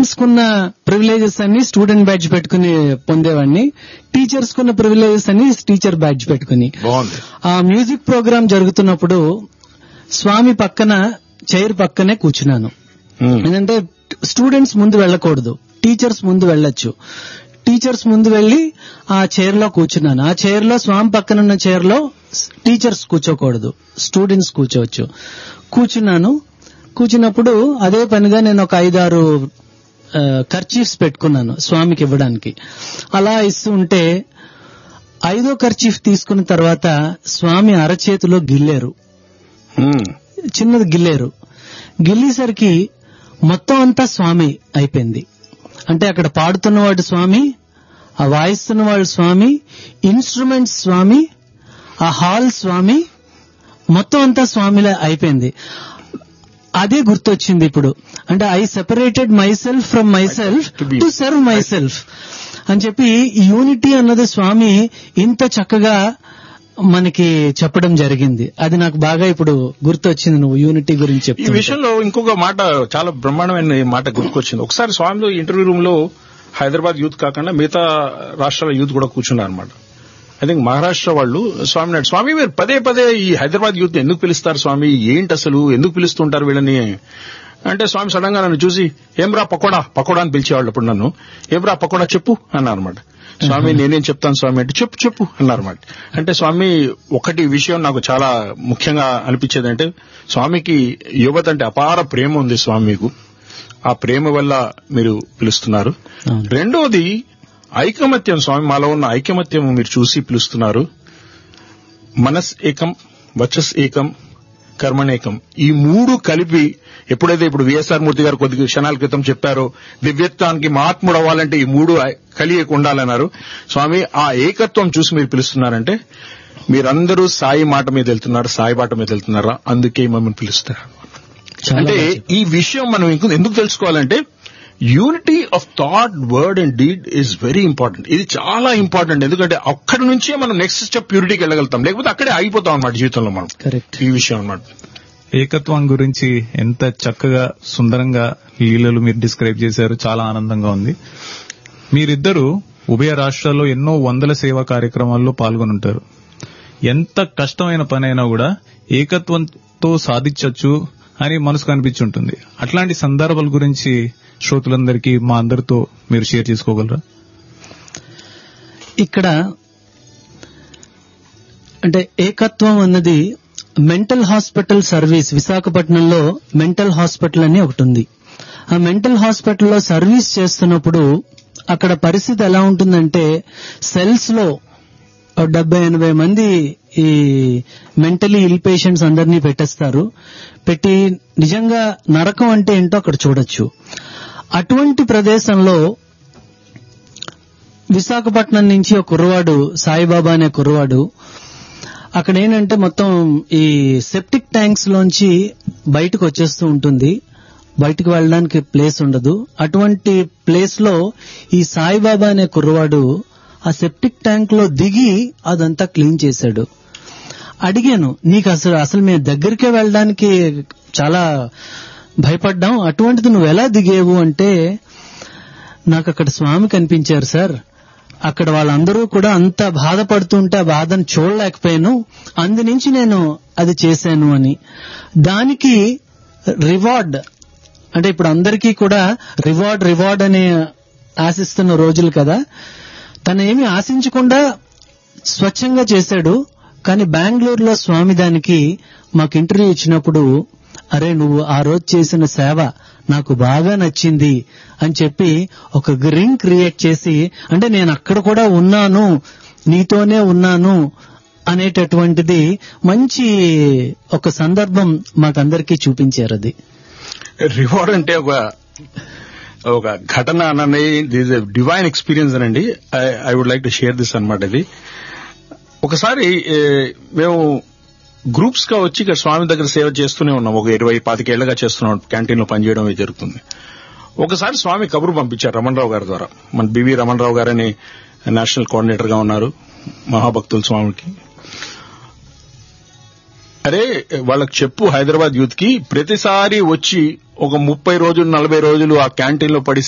Teachers కున్న privileges అన్ని student badge పెట్టుకుని పొందేవాడిని టీచర్స్ కున్న ప్రివిలేజెస్ అన్ని టీచర్ బ్యాడ్జ్ పెట్టుకుని బాగుంది ఆ మ్యూజిక్ ప్రోగ్రామ్ జరుగుతున్నప్పుడు స్వామి పక్కన చైర్ పక్కనే కూర్చున్నాను ఉమ్. ఏంటంటే స్టూడెంట్స్ ముందు వెళ్ళకూడదు టీచర్స్ ముందు వెళ్ళొచ్చు టీచర్స్ ముందు వెళ్ళి ఆ చైర్ లో కూర్చున్నాను ఆ చైర్ లో స్వామి పక్కన ఉన్న చైర్ లో టీచర్స్ కూర్చోకూడదు స్టూడెంట్స్ కూర్చోవచ్చు కూర్చున్నాను కూర్చున్నప్పుడు అదే పనిగా నేను ఒక ఐదారు కర్చీఫ్స్ పెట్టుకున్నాను స్వామికి ఇవ్వడానికి అలా ఇస్తూ ఉంటే ఐదో కర్చీఫ్ తీసుకున్న తర్వాత స్వామి అరచేతిలో గిల్లారు ఉమ్. చిన్నది గిల్లేరు గిల్లేసరికి మొత్తం అంతా స్వామి అయిపోయింది అంటే అక్కడ పాడుతున్నవాడు స్వామి ఆ వాయిస్తున్నవాడు స్వామి ఇన్స్ట్రుమెంట్స్ స్వామి ఆ హాల్ స్వామి మొత్తం అంతా స్వామిలా అయిపోయింది అదే గుర్తొచ్చింది ఇప్పుడు అంటే I separated myself from myself To be- to serve myself అని చెప్పి యూనిటీ అన్నది స్వామి ఇంత చక్కగా మనకి చెప్పడం జరిగింది అది నాకు బాగా ఇప్పుడు గుర్తొచ్చింది నువ్వు యూనిటీ గురించి ఈ చెప్తూ విషయంలో ఇంకొక మాట చాలా బ్రహ్మాండమైన మాట గుర్తుకొచ్చింది ఒకసారి స్వామిలో ఇంటర్వ్యూ రూమ్ లో హైదరాబాద్ యూత్ కాకుండా మిగతా రాష్ట్రాల యూత్ కూడా కూర్చున్నారు అనమాట ఐ థింక్ మహారాష్ట్ర వాళ్ళు స్వామి నాయుడు స్వామి మీరు పదే పదే ఈ హైదరాబాద్ యూత్ ఎందుకు పిలుస్తారు స్వామి ఏంటి అసలు ఎందుకు పిలుస్తుంటారు వీళ్ళని అంటే స్వామి సడన్ గా నన్ను చూసి ఏం రా పకోడా పకోడా అని పిలిచేవాళ్ళు అప్పుడు నన్ను ఏం రా పకోడా చెప్పు అన్నారు అనమాట స్వామి నేనేం చెప్తాను స్వామి అంటే చెప్పు చెప్పు అన్నారు అనమాట అంటే స్వామి ఒకటి విషయం నాకు చాలా ముఖ్యంగా అనిపించేది అంటే స్వామికి యువత అంటే అపార ప్రేమ ఉంది స్వామి మీకు ఆ ప్రేమ వల్ల మీరు పిలుస్తున్నారు అవును. రెండోది ఐకమత్యం స్వామి మాలో ఉన్న ఐకమత్యం మీరు చూసి పిలుస్తున్నారు మనస్ ఏకం వచస్ ఏకం కర్మణేకం ఈ మూడు కలిపి ఎప్పుడైతే ఇప్పుడు విఎస్ఆర్ మూర్తి గారు కొద్ది క్షణాల క్రితం చెప్పారో దివ్యత్వానికి మహాత్ముడు అవ్వాలంటే ఈ మూడు కలియక ఉండాలన్నారు స్వామి ఆ ఏకత్వం చూసి మీరు పిలుస్తున్నారంటే మీరందరూ సాయి మాట మీద వెళ్తున్నారు సాయి బాట మీద వెళ్తున్నారా అందుకే మమ్మల్ని పిలుస్తారు చాలా అంటే బాగా చెప్పావు. ఈ విషయం మనం ఇంకొ- ఎందుకు తెలుసుకోవాలంటే unity of thought word and deed is very important ఇది చాలా ఇంపార్టెంట్ ఎందుకంటే అక్కడి నుంచే మనం నెక్స్ట్ స్టెప్ ప్యూరిటీకి వెళ్ళగలుగుతాం లేకపోతే అక్కడే ఆగిపోతాం అన్నమాట జీవితంలో మనం కరెక్ట్ ఈ విషయం అన్నమాట ఏకత్వం గురించి ఎంత చక్కగా సుందరంగా లీలలు మీరు డిస్క్రైబ్ చేశారు చాలా ఆనందంగా ఉంది మీరిద్దరూ ఉభయ రాష్ట్రాల్లో ఎన్నో వందల సేవా కార్యక్రమాల్లో పాల్గొని ఉంటారు ఎంత కష్టమైన పని అయినా కూడా ఏకత్వంతో సాధించవచ్చు అని మనసుకు అనిపించుంటుంది అట్లాంటి సందర్భాల గురించి శ్రోతలందరికీ మా అందరితో మీరు షేర్ చేసుకోగలరా ఇక్కడ అంటే ఏకత్వం అన్నది మెంటల్ హాస్పిటల్ సర్వీస్ విశాఖపట్నంలో మెంటల్ హాస్పిటల్ అని ఒకటి ఉంది ఆ మెంటల్ హాస్పిటల్లో సర్వీస్ చేస్తున్నప్పుడు అక్కడ పరిస్థితి ఎలా ఉంటుందంటే సెల్స్ లో ఓ డెబ్బై ఎనభై మంది ఈ మెంటలీ ఇల్ పేషెంట్స్ అందరినీ పెట్టేస్తారు పెట్టి నిజంగా నరకం అంటే ఏంటో అక్కడ చూడొచ్చు అటువంటి ప్రదేశంలో విశాఖపట్నం నుంచి ఒక కుర్రవాడు సాయిబాబా అనే కుర్రవాడు అక్కడ ఏంటంటే మొత్తం ఈ సెప్టిక్ ట్యాంక్స్ లోంచి బయటకు వచ్చేస్తూ ఉంటుంది బయటకు వెళ్ళడానికి ప్లేస్ ఉండదు అటువంటి ప్లేస్ లో ఈ సాయిబాబా అనే కుర్రవాడు ఆ సెప్టిక్ ట్యాంక్ లో దిగి అదంతా క్లీన్ చేశాడు అడిగాను నీకు అసలు అసలు మేము దగ్గరికే వెళ్ళడానికి చాలా భయపడ్డాం అటువంటిది నువ్వు ఎలా దిగేవు అంటే నాకు అక్కడ స్వామి కనిపించారు సార్ అక్కడ వాళ్ళందరూ కూడా అంత బాధపడుతుంటే ఆ బాధను చూడలేకపోయాను అందు నుంచి నేను అది చేశాను అని దానికి రివార్డ్ అంటే ఇప్పుడు అందరికీ కూడా రివార్డ్ రివార్డ్ అని ఆశిస్తున్న రోజులు కదా తను ఏమి ఆశించకుండా స్వచ్ఛంగా చేశాడు కానీ బెంగళూరులో స్వామి దానికి మాకు ఇంటర్వ్యూ ఇచ్చినప్పుడు అరే నువ్వు ఆ రోజు చేసిన సేవ నాకు బాగా నచ్చింది అని చెప్పి ఒక రింగ్ క్రియేట్ చేసి అంటే నేను అక్కడ కూడా ఉన్నాను నీతోనే ఉన్నాను అనేటటువంటిది మంచి ఒక సందర్భం మాకందరికీ చూపించారు అది రివార్డ్ అంటే ఒక ఒక ఘటన అనే దిస్ డివైన్ ఎక్స్పీరియన్స్ అనండి I would like to share this అన్నమాట ఇది ఒకసారి ఏ, మేము గ్రూప్స్ గా వచ్చి ఇక్కడ స్వామి దగ్గర సేవ చేస్తూనే ఉన్నాం ఒక ఇరవై పాతికేళ్లుగా చేస్తున్నాం క్యాంటీన్ లో పనిచేయడం ఇది జరుగుతుంది ఒకసారి స్వామి కబురు పంపించారు రమణరావు గారి ద్వారా మన బివి రమణరావు గారని నేషనల్ కోఆర్డినేటర్ గా ఉన్నారు మహాభక్తులు స్వామికి అరే వాళ్ళకి చెప్పు హైదరాబాద్ యూత్ కి ప్రతిసారి వచ్చి ఒక ముప్పై రోజులు నలభై రోజులు ఆ క్యాంటీన్ లో పడి